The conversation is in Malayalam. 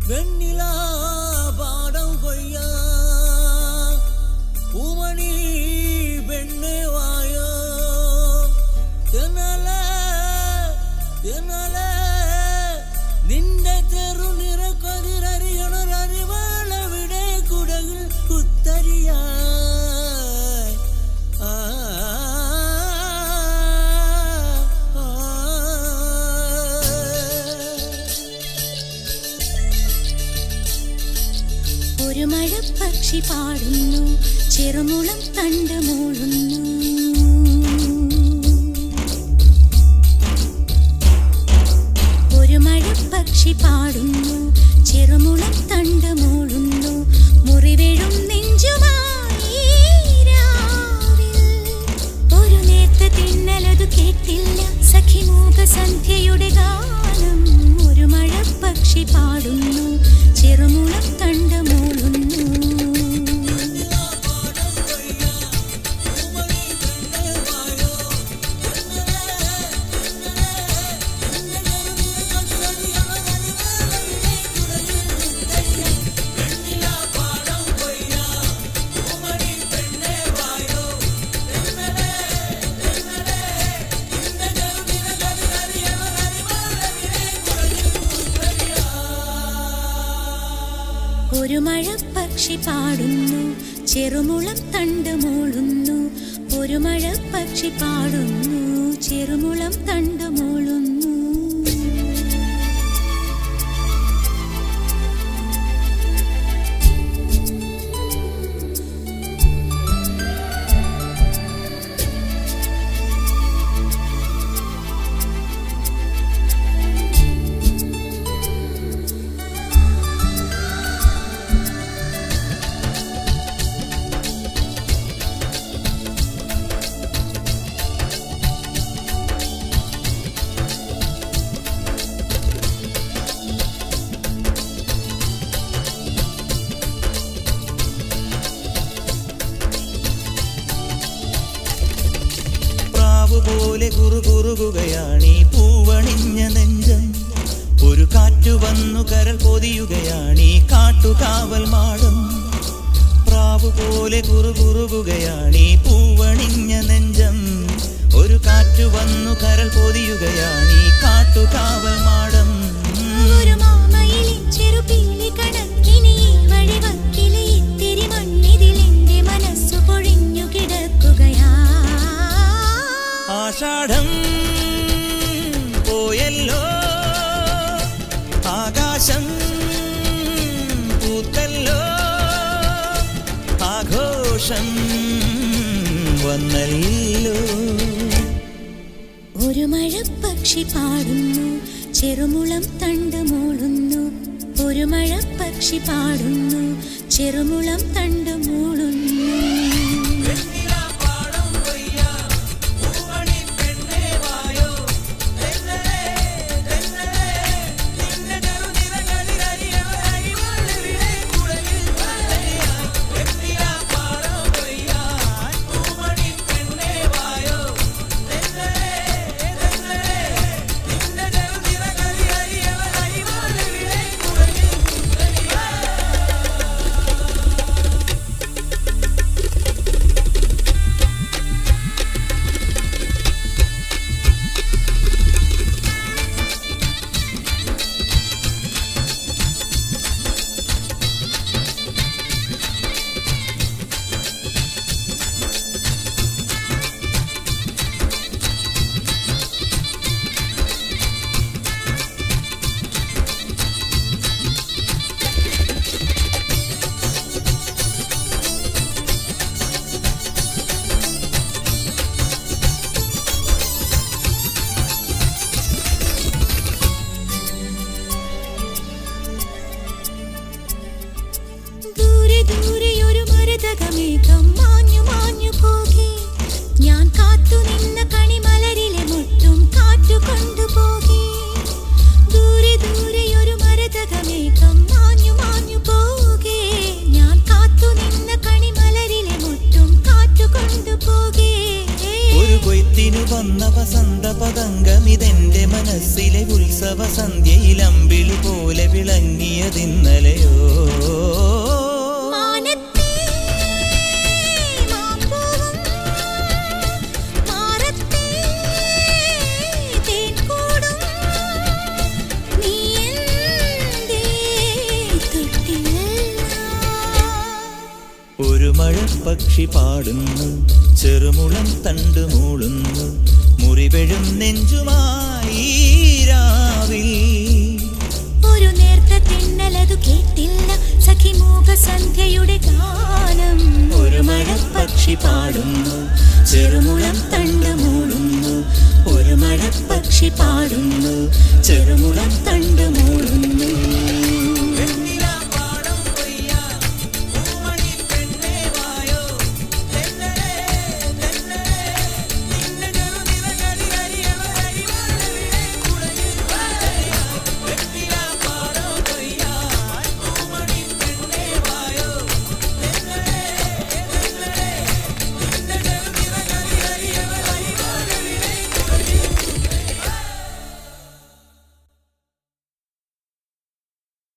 வெண்ணிலா பாடம் கொய்யா பூமணி பெண்ணே வாயோ തെന്നല തെന്നല നിന്റെ തെറുനിറ കതിരറിയണറിവാളവിടെ കുടകിൽ കുത്തരിയായി ആ ആ, ഒരു മഴപ്പക്ഷി പാടുന്നു ചെറുമുളം തണ്ട് മൂളുന്നു ഒരു മഴപ്പക്ഷി പാടുന്നു ചെറുമുളം തണ്ട് മൂളുന്നു മുറിവേഴും നെഞ്ചുമായി രാവിൽ ഒരു നേർത്ത തിന്നലതു കേട്ടില്ല സഖിമൂക സന്ധ്യയുടെ ഗാനം ഒരു മഴപ്പക്ഷി പാടുന്നു ചെറുമുളം തണ്ട് മൂളുന്നു ഒരു മഴപ്പക്ഷി പാടുന്നു ചെറുമുളം തണ്ട് മൂളുന്നു ഒരു മഴപ്പക്ഷി പാടുന്നു ചെറുമുളം തണ്ട് മൂളുന്നു പ്രാവ് പോലെ കുറുകുറുകുകയാണീ പൂവണിഞ്ഞ നെഞ്ചം ഒരു കാറ്റു വന്നു കരൾ പൊതിയുകയാണീ കാട്ടുകാവൽ മാടം പ്രാവ് പോലെ കുറുകുറുകുകയാണീ പൂവണിഞ്ഞ നെഞ്ചം ഒരു കാറ്റു വന്നു കരൾ പൊതിയുകയാണീ കാട്ടുകാവൽ മാടം ഒരു മാമയിലിൻ ചെറുപീലി കണക്കിനി ഈ വഴിവക്കിലെ ഇത്തിരി മണ്ണിതിൽ എന്റെ മനസ്സു പൊഴിഞ്ഞു കിടക്കുകയാ ആഷാഢം പോയല്ലോ ആകാശം പൂത്തല്ലോ ആഘോഷം വന്നല്ലോ ഒരു മഴപ്പക്ഷി പാടുന്നു ചെറുമുളം തണ്ട് മൂളുന്നു ഒരു മഴപ്പക്ഷി പാടുന്നു ചെറുമുളം തണ്ട് മൂളുന്നു ദൂരെ ദൂരെ ഒരു മരതകമേഘം മാഞ്ഞു മാഞ്ഞു പോകെ ഞാൻ കാത്തു നിന്ന കണിമലരിലെ മുട്ടും കാറ്റു കൊണ്ടുപോകെ ദൂരെ ദൂരെ ഒരു മരതകമേഘം മാഞ്ഞു മാഞ്ഞു പോകെ ഞാൻ കാത്തു നിന്ന കണിമലരിലെ മുട്ടും കാറ്റു കൊണ്ടുപോകെ ഒരു കൊയ്ത്തിനു വന്ന വസന്ത പതംഗമിതെന്റെ മനസ്സിലെ ഉത്സവ സന്ധ്യയിൽ അമ്പിളി പോലെ വിളങ്ങിയ നീട്ടിയതിന്നലെയോ മാനത്തേ മാപ്പൂവും മാറത്തേ തേൻകൂടും നീ എന്തേ തൊട്ടില്ല ഒരു മഴപ്പക്ഷി പാടുന്നു ചെറുമുളം തണ്ടു മൂളുന്നു മുറിവെഴും നെഞ്ചുമായി രാവിൽ ഒരു നേർത്ത തിന്നലതു കേട്ടില്ല സഖിമൂക സന്ധ്യയുടെ ഗാനം ഒരു മഴപ്പക്ഷി പാടുന്നു ചെറുമുളം തണ്ടു മൂളുന്നു ഒരു മഴപ്പക്ഷി പാടുന്നു ചെറുമുളം